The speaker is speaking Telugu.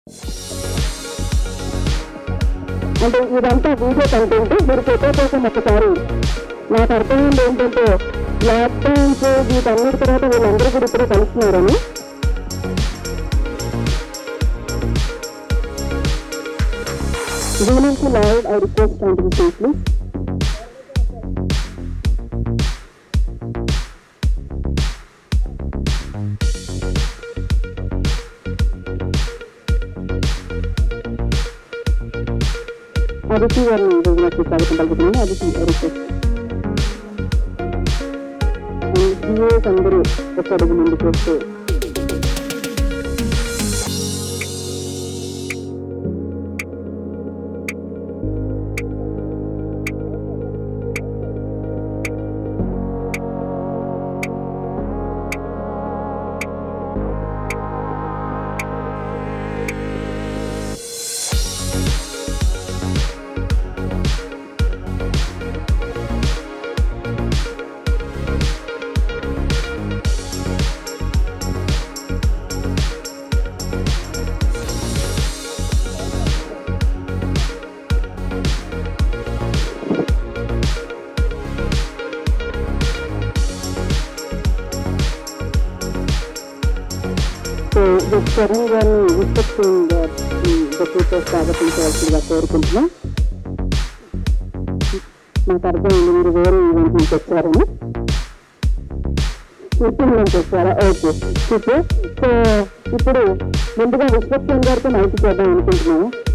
అంటే ఇదంతా వీడియో కంటెంట్ మీరు ఫోటో కోసం ఒకసారి నాకు అర్థమైంది ఏంటంటే లాక్డౌన్స్ వీటన్నిటి తర్వాత వీళ్ళందరూ కూడా ఇప్పుడే కలుస్తున్నారని దీనికి live I request continue please Aditi గారిని భోజనానికి స్వాగతం పలుకుతున్నాను అదితి రిక్వెస్ట్ జియోస్ అందరూ ఒక అడుగు ముందుకు వస్తూ సో విక్టరీ గారిని విశ్వక్సేన్ డెప్యూటీతో స్వాగతించవలసిందిగా కోరుకుంటున్నాం నాకు అర్థమైంది మీరు వేరే ఈవెంట్ నుంచి వచ్చారని ఇప్పుడు నుంచి వచ్చారా ఓకే ఓకే సో ఇప్పుడు ముందుగా విశ్వక్సేన్ గారితో మైక్ చేద్దాం అనుకుంటున్నాము